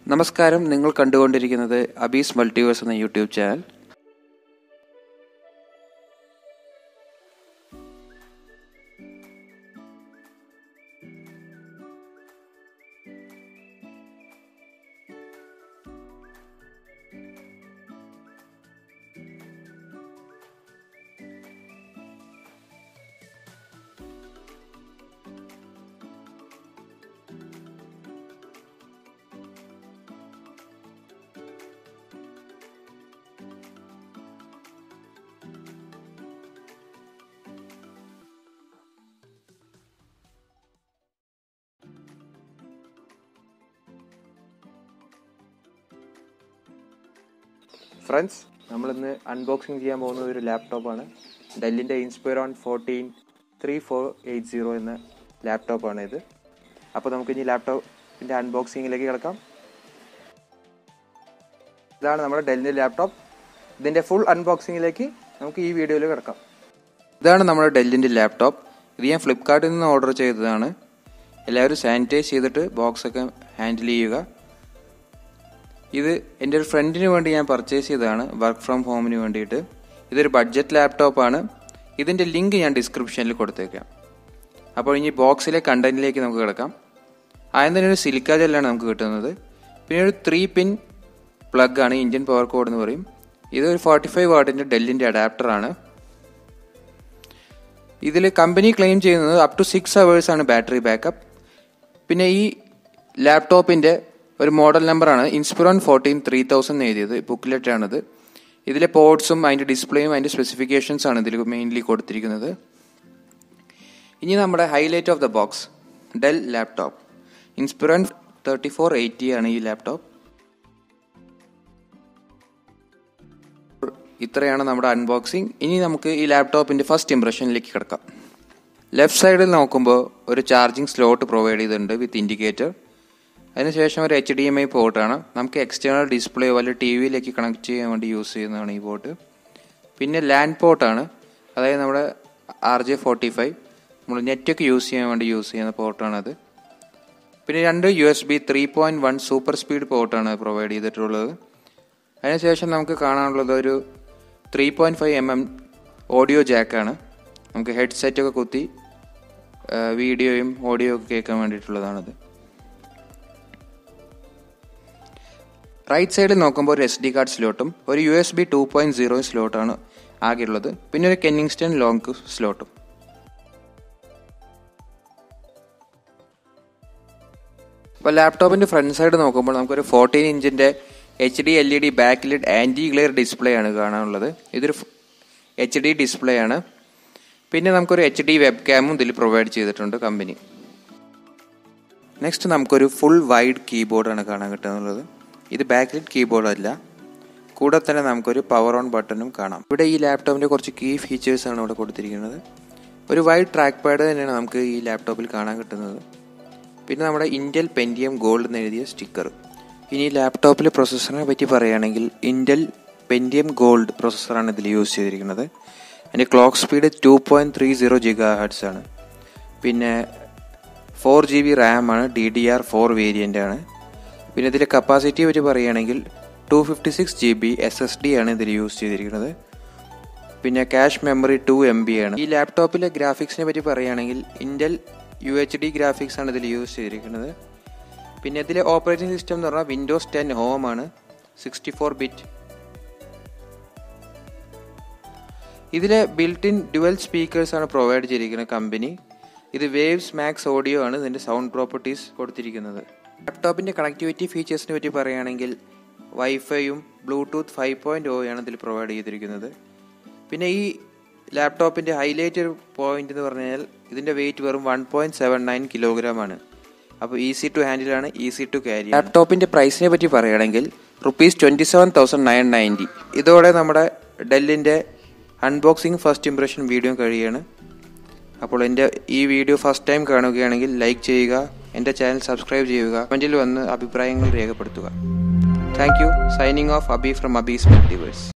നമസ്കാരം നിങ്ങൾ കണ്ടുകൊണ്ടിരിക്കുന്നത് അബീസ് മൾട്ടിവേഴ്സ് എന്ന യൂട്യൂബ് ചാനൽ ഫ്രണ്ട്സ് നമ്മളിന്ന് അൺബോക്സിങ് ചെയ്യാൻ പോകുന്നത് ഒരു ലാപ്ടോപ്പാണ് ഡെല്ലിൻ്റെ Inspiron fourteen three four eight zero എന്ന ലാപ്ടോപ്പാണ് ഇത് അപ്പോൾ നമുക്ക് ഇനി ലാപ്ടോപ്പിൻ്റെ അൺബോക്സിങ്ങിലേക്ക് കിടക്കാം ഇതാണ് നമ്മുടെ ഡെല്ലിൻ്റെ ലാപ്ടോപ്പ് ഇതിൻ്റെ ഫുൾ അൺബോക്സിങ്ങിലേക്ക് നമുക്ക് ഈ വീഡിയോയിൽ കിടക്കാം ഇതാണ് നമ്മുടെ ഡെല്ലിൻ്റെ ലാപ്ടോപ്പ് ഇത് ഞാൻ ഫ്ലിപ്കാർട്ടിൽ നിന്ന് ഓർഡർ ചെയ്തതാണ് എല്ലാവരും സാനിറ്റൈസ് ചെയ്തിട്ട് ബോക്സൊക്കെ ഹാൻഡിൽ ചെയ്യുക ഇത് എൻ്റെ ഒരു ഫ്രണ്ടിന് വേണ്ടി ഞാൻ പർച്ചേസ് ചെയ്തതാണ് വർക്ക് ഫ്രം ഹോമിന് വേണ്ടിയിട്ട് ഇതൊരു ബഡ്ജറ്റ് ലാപ്ടോപ്പാണ് ഇതിൻ്റെ ലിങ്ക് ഞാൻ ഡിസ്ക്രിപ്ഷനിൽ കൊടുത്തേക്കാം അപ്പോൾ ഇനി ബോക്സിലെ കണ്ടന്റിലേക്ക് നമുക്ക് കിടക്കാം ആദ്യം തന്നെ ഒരു സിലിക്ക ജെല്ലാണ് നമുക്ക് കിട്ടുന്നത് പിന്നെ ഒരു ത്രീ പിൻ പ്ലഗ് ആണ് ഇന്ത്യൻ പവർ കോഡ് എന്ന് പറയും ഇത് ഒരു ഫോർട്ടി ഫൈവ് വാട്ടിൻ്റെ ഡെല്ലിൻ്റെ അഡാപ്റ്ററാണ് ഇതിൽ കമ്പനി ക്ലെയിം ചെയ്യുന്നത് അപ് ടു സിക്സ് അവേഴ്സ് ആണ് ബാറ്ററി ബാക്കപ്പ് പിന്നെ ഈ ലാപ്ടോപ്പിൻ്റെ ഒരു മോഡൽ നമ്പറാണ് ഇൻസ്പിറോൺ ഫോർട്ടീൻ ത്രീ തൗസൻഡ് എഴുതിയത് ബുക്ക്ലെറ്റ് ആണിത് ഇതിലെ പോർട്സും അതിൻ്റെ ഡിസ്പ്ലേയും അതിൻ്റെ സ്പെസിഫിക്കേഷൻസ് ആണ് ഇതിൽ മെയിൻലി കൊടുത്തിരിക്കുന്നത് ഇനി നമ്മുടെ highlight of the box Dell laptop Inspiron thirty four eighty ആണ് ഈ ലാപ്ടോപ്പ് ഇത്രയാണ് നമ്മുടെ അൺബോക്സിങ് ഇനി നമുക്ക് ഈ ലാപ്ടോപ്പിന്റെ ഫസ്റ്റ് ഇംപ്രഷനിലേക്ക് കിടക്കാം ലെഫ്റ്റ് സൈഡിൽ നോക്കുമ്പോൾ ഒരു ചാർജിങ് സ്ലോട്ട് പ്രൊവൈഡ് ചെയ്തിട്ടുണ്ട് വിത്ത് ഇൻഡിക്കേറ്റർ അതിനുശേഷം ഒരു എച്ച് ഡി എം ഐ പോർട്ടാണ് നമുക്ക് എക്സ്റ്റേണൽ ഡിസ്പ്ലേ വല്ല ടി വിയിലേക്ക് കണക്ട് ചെയ്യാൻ വേണ്ടി യൂസ് ചെയ്യുന്നതാണ് ഈ പോർട്ട് പിന്നെ ലാൻഡ് പോർട്ടാണ് അതായത് നമ്മുടെ ആർ ജെ ഫോർട്ടി ഫൈവ് നമ്മൾ നെറ്റൊക്കെ യൂസ് ചെയ്യാൻ വേണ്ടി യൂസ് ചെയ്യുന്ന പോർട്ടാണത് പിന്നെ രണ്ട് U S B three point one super speed പോർട്ടാണ് പ്രൊവൈഡ് ചെയ്തിട്ടുള്ളത് അതിനുശേഷം നമുക്ക് കാണാനുള്ളത് ഒരു three point five M M audio ജാക്കാണ് നമുക്ക് ഹെഡ്സെറ്റൊക്കെ കുത്തി വീഡിയോയും ഓഡിയോ ഒക്കെ കേൾക്കാൻ വേണ്ടിയിട്ടുള്ളതാണത് റൈറ്റ് സൈഡിൽ നോക്കുമ്പോൾ ഒരു എസ് ഡി കാർഡ് സ്ലോട്ടും ഒരു U S B two point zero സ്ലോട്ടാണ് ആകെയുള്ളത് പിന്നെ ഒരു കെന്നിങ്സ്റ്റൺ ലോങ് സ്ലോട്ടും അപ്പോൾ ലാപ്ടോപ്പിന്റെ ഫ്രണ്ട് സൈഡ് നോക്കുമ്പോൾ നമുക്കൊരു ഫോർട്ടീൻ ഇഞ്ചിന്റെ H D L E D back lid anti glare display ആണ് കാണാനുള്ളത് ഇതൊരു എച്ച് ഡി ഡിസ്പ്ലേ ആണ് പിന്നെ നമുക്കൊരു എച്ച് ഡി വെബ് ക്യാമും ഇതിൽ പ്രൊവൈഡ് ചെയ്തിട്ടുണ്ട് കമ്പനി നെക്സ്റ്റ് നമുക്കൊരു ഫുൾ വൈഡ് കീബോർഡാണ് കാണാൻ കിട്ടുന്നത് ഇത് ബാക്ക് ലിഡ് കീബോർഡ് അല്ല കൂടെ തന്നെ നമുക്കൊരു പവർ ഓൺ ബട്ടണും കാണാം ഇവിടെ ഈ ലാപ്ടോപ്പിന്റെ കുറച്ച് കീ ഫീച്ചേഴ്സ് ആണ് ഇവിടെ കൊടുത്തിരിക്കുന്നത് ഒരു വൈഡ് ട്രാക്ക് പാഡ് തന്നെയാണ് നമുക്ക് ഈ ലാപ്ടോപ്പിൽ കാണാൻ കിട്ടുന്നത് പിന്നെ നമ്മുടെ ഇന്റൽ പെൻറ്റിയം ഗോൾഡ് എന്ന് എഴുതിയ സ്റ്റിക്കർ ഇനി ലാപ്ടോപ്പിലെ പ്രൊസസ്സറിനെ പറ്റി പറയുകയാണെങ്കിൽ ഇന്റൽ പെൻറ്റിയം ഗോൾഡ് പ്രൊസസ്സറാണ് ഇതിൽ യൂസ് ചെയ്തിരിക്കുന്നത് അതിൻ്റെ clock speed two point three zero gigahertz ആണ് പിന്നെ ഫോർ ജി ബി റാം ആണ് D D R four variant ആണ് പിന്നെ ഇതിൻ്റെ കപ്പാസിറ്റി പറ്റി പറയുകയാണെങ്കിൽ two fifty six G B S S D ആണ് ഇതിൽ യൂസ് ചെയ്തിരിക്കുന്നത് പിന്നെ cache memory two M B ആണ് ഈ ലാപ്ടോപ്പിലെ ഗ്രാഫിക്സിനെ പറ്റി പറയുകയാണെങ്കിൽ Intel U H D graphics ആണ് ഇതിൽ യൂസ് ചെയ്തിരിക്കുന്നത് പിന്നെ ഇതിലെ ഓപ്പറേറ്റിംഗ് സിസ്റ്റം എന്ന് പറഞ്ഞാൽ വിൻഡോസ് ടെൻ ഹോം ആണ് സിക്സ്റ്റി ഫോർ ബിറ്റ് ഇതിലെ ബിൽറ്റ് ഇൻ ഡുവൽ സ്പീക്കേഴ്സ് ആണ് പ്രൊവൈഡ് ചെയ്തിരിക്കുന്നത് കമ്പനി ഇത് വേവ്സ് മാക്സ് ഓഡിയോ ആണ് ഇതിന്റെ സൗണ്ട് പ്രോപ്പർട്ടീസ് കൊടുത്തിരിക്കുന്നത് ലാപ്ടോപ്പിന്റെ കണക്ടിവിറ്റി ഫീച്ചേഴ്സിനെ പറ്റി പറയുകയാണെങ്കിൽ വൈഫൈയും ബ്ലൂടൂത്ത് ഫൈവ് പോയിന്റ് ഒ ആണ് ഇതിൽ പ്രൊവൈഡ് ചെയ്തിരിക്കുന്നത് പിന്നെ ഈ ലാപ്ടോപ്പിന്റെ ഹൈലൈറ്റ് ഒരു പോയിന്റ് എന്ന് പറഞ്ഞാൽ ഇതിന്റെ വെയിറ്റ് വെറും one point seven nine kilogram ആണ് അപ്പോൾ ഈസി ടു ഹാൻഡിൽ ആണ് ഈസി ടു ക്യാരി ലാപ്ടോപ്പിന്റെ പ്രൈസിനെ പറ്റി പറയുകയാണെങ്കിൽ rupees twenty seven thousand nine ninety ഇതോടെ നമ്മുടെ ഡെല്ലിന്റെ അൺബോക്സിംഗ് ഫസ്റ്റ് ഇംപ്രഷൻ വീഡിയോ കഴിയാണ് അപ്പോൾ എൻ്റെ ഈ വീഡിയോ ഫസ്റ്റ് ടൈം കാണുകയാണെങ്കിൽ ലൈക്ക് ചെയ്യുക എൻ്റെ ചാനൽ സബ്സ്ക്രൈബ് ചെയ്യുക കമൻറ്റിൽ വന്ന് അഭിപ്രായങ്ങൾ രേഖപ്പെടുത്തുക thank you signing off Abi from Abi's multiverse